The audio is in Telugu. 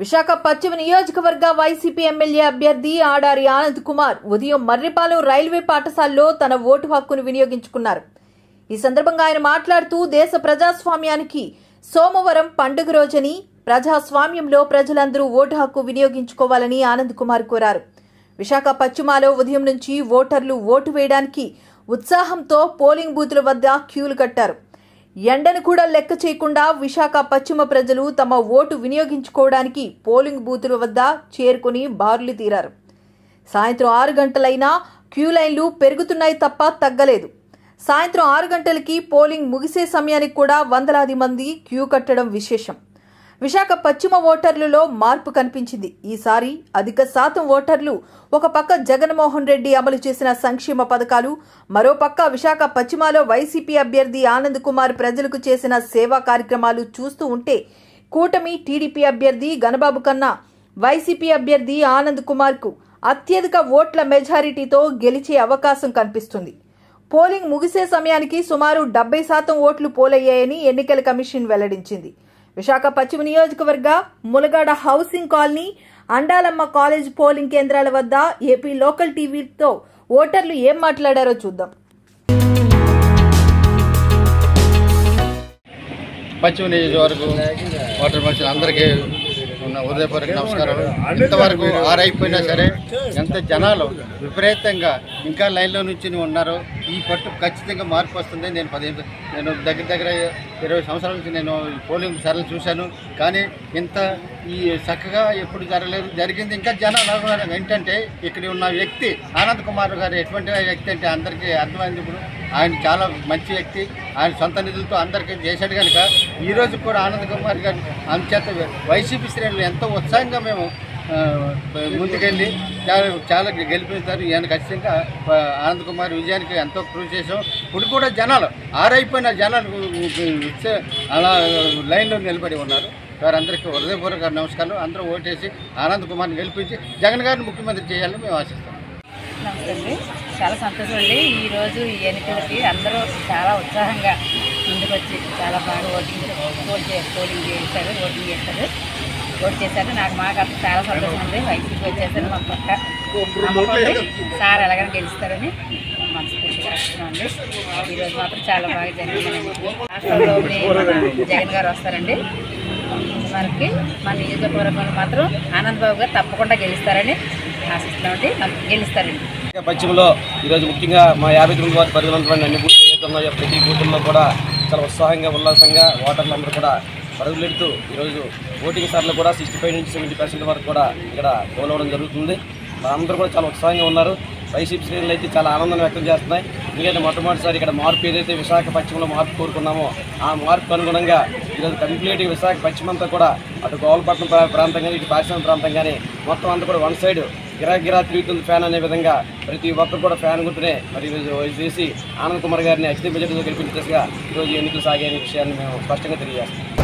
విశాఖ పశ్చిమ నియోజకవర్గ వైసీపీ ఎమ్మెల్యే అభ్యర్థి ఆడారి ఆనంద్ కుమార్ ఉదయం మర్రిపాలెం రైల్వే పాఠశాలలో తన ఓటు హక్కును వినియోగించుకున్నారు ఈ సందర్భంగా ఆయన మాట్లాడుతూ దేశ ప్రజాస్వామ్యానికి సోమవారం పండుగ రోజని ప్రజాస్వామ్యంలో ప్రజలందరూ ఓటు హక్కు వినియోగించుకోవాలని ఆనంద్ కుమార్ కోరారు విశాఖ పశ్చిమలో ఉదయం నుంచి ఓటర్లు ఓటు వేయడానికి ఉత్సాహంతో పోలింగ్ బూతుల వద్ద క్యూలు కట్టారు ఎండను కూడా లెక్క చేయకుండా విశాఖ పశ్చిమ ప్రజలు తమ ఓటు వినియోగించుకోవడానికి పోలింగ్ బూతుల వద్ద చేరుకుని బారులు తీరారు సాయంత్రం ఆరు గంటలైనా క్యూ లైన్లు పెరుగుతున్నాయి తప్ప తగ్గలేదు సాయంత్రం ఆరు గంటలకి పోలింగ్ ముగిసే సమయానికి కూడా వందలాది మంది క్యూ కట్టడం విశేషం విశాఖ పశ్చిమ ఓటర్లలో మార్పు కనిపించింది ఈసారి అధిక శాతం ఓటర్లు ఒక పక్క జగన్మోహన్ రెడ్డి అమలు చేసిన సంక్షేమ పథకాలు మరో పక్క విశాఖ పశ్చిమలో వైసీపీ అభ్యర్థి ఆనంద్ కుమార్ ప్రజలకు చేసిన సేవా కార్యక్రమాలు చూస్తూ ఉంటే కూటమి టీడీపీ అభ్యర్థి గణబాబు కన్నా వైసీపీ అభ్యర్థి ఆనంద్ కుమార్కు అత్యధిక ఓట్ల మెజారిటీతో గెలిచే అవకాశం కనిపిస్తుంది పోలింగ్ ముగిసే సమయానికి సుమారు డెబ్బై శాతం ఓట్లు పోలయ్యాయని ఎన్నికల కమిషన్ వెల్లడించింది విశాఖ పశ్చిమ నియోజకవర్గ Mulagada housing colony Andalamma college polling కేంద్రాల వద్ద ఏపీ లోకల్ టీవీతో ఓటర్లు ఏం మాట్లాడారో చూద్దాం పశ్చిమ నియోజకవర్గం వాటర్ మనుషులు అందరికీ ఉన్న ఉదయపూర్వక నమస్కారాలు ఇంతవరకు ఆరైపోయినా సరే ఎంత జనాలు విపరీతంగా ఇంకా లైన్లో నుంచి ఉన్నారు ఈ పట్టు ఖచ్చితంగా మార్పు వస్తుంది నేను పదిహేను నేను దగ్గర దగ్గర ఇరవై సంవత్సరాల నుంచి నేను ఈ పోలింగ్ సరళ చూశాను కానీ ఇంత ఈ చక్కగా ఎప్పుడు జరగలేదు జరిగింది ఇంకా జనాలు అనుకున్నారు. ఏంటంటే ఇక్కడ ఉన్న వ్యక్తి ఆనంద్ కుమార్ గారు ఎటువంటి వ్యక్తి అంటే అందరికీ అర్థమైంది ఇప్పుడు ఆయన చాలా మంచి వ్యక్తి ఆయన సొంత నిధులతో అందరికీ చేశాడు కనుక ఈరోజు కూడా ఆనంద్ కుమార్ గారు అంచేత వైసీపీ శ్రేణులు ఎంతో ఉత్సాహంగా మేము ఆ, ముందుకెళ్ళి చాలా చాలా గెలిపిస్తారు ఈయన ఖచ్చితంగా ఆ, ఆనంద్ కుమార్ విజయానికి ఎంతో కృషి చేసాం ఇప్పుడు కూడా జనాలు ఆరైపోయిన జనాలు ఇచ్చే అలా లైన్లో నిలబడి ఉన్నారు వారందరికీ హృదయపూర్వక నమస్కారాలు అందరూ ఓటేసి ఆనంద్ కుమార్ని గెలిపించి జగన్ గారిని ముఖ్యమంత్రి చేయాలని మేము ఆశిస్తాం నమస్తే అండి చాలా సంతోషం అండి ఈరోజు ఈ ఎన్నికలకి అందరూ చాలా ఉత్సాహంగా ముందుకు వచ్చి చాలా బాగా ఓటింగ్ ఓట్ చే పోలింగ్ చేశారు ఓటింగ్ చేశారు ఓట్ చేశారు నాకు మాకు అంత చాలా సంతోషం ఉంది వైసీపీ వచ్చేసరికి మాకు పక్క నమ్మకం ఉంది. సార్ ఎలాగైనా గెలుస్తారని మనస్ఫూర్తిగా ఆశిస్తున్నామండి ఈరోజు మాత్రం చాలా బాగా జరిగిందండి రాష్ట్రంలో మన జగన్ గారు వస్తారండి మనకి మన నియోజకవర్గంలో మాత్రం ఆనంద్ బాబు గారు తప్పకుండా గెలుస్తారని ఆశిస్తున్నామండి నమ్మ- గెలుస్తారండి ఇంకా పశ్చిమలో ఈరోజు ముఖ్యంగా మా యాభై తొమ్మిది వారి పరిధిలో ఉన్నటువంటి అన్ని బూతులు ఏదైతే ఉన్నాయో ప్రతి బూతుల్లో కూడా చాలా ఉత్సాహంగా ఉల్లాసంగా ఓటర్లందరూ కూడా పరుగులెడుతూ ఈరోజు ఓటింగ్ సార్లు కూడా సిక్స్టీ ఫైవ్ నుంచి సెవెంటీ పర్సెంట్ వరకు కూడా ఇక్కడ పోలవడం జరుగుతుంది అందరూ కూడా చాలా ఉత్సాహంగా ఉన్నారు వైసీపీ శ్రేణులు అయితే చాలా ఆనందాన్ని వ్యక్తం చేస్తున్నాయి ఎందుకంటే మొట్టమొదటిసారి ఇక్కడ మార్పు ఏదైతే విశాఖ పశ్చిమలో మార్పు కోరుకున్నామో ఆ మార్పుకు అనుగుణంగా ఈరోజు కంప్లీట్గా విశాఖ పశ్చిమ అంతా కూడా అటు గోవలపట్నం ప్రా- ప్రాంతం కానీ ఇటు పారిశ్రామిక ప్రాంతం కానీ మొత్తం అంతా కూడా వన్ సైడ్ గిరా గిరా తిరుగుతుంది ఫ్యాన్ అనే విధంగా ప్రతి ఒక్కరు కూడా ఫ్యాన్ గుర్తునే మరి ఈరోజు చేసి ఆనంద్ కుమార్ గారిని అఖిల బడ్జెట్తో గెలిపించేట్టుగా ఈరోజు ఎన్నికలు సాగే అనే విషయాన్ని మేము స్పష్టంగా తెలియజేస్తాం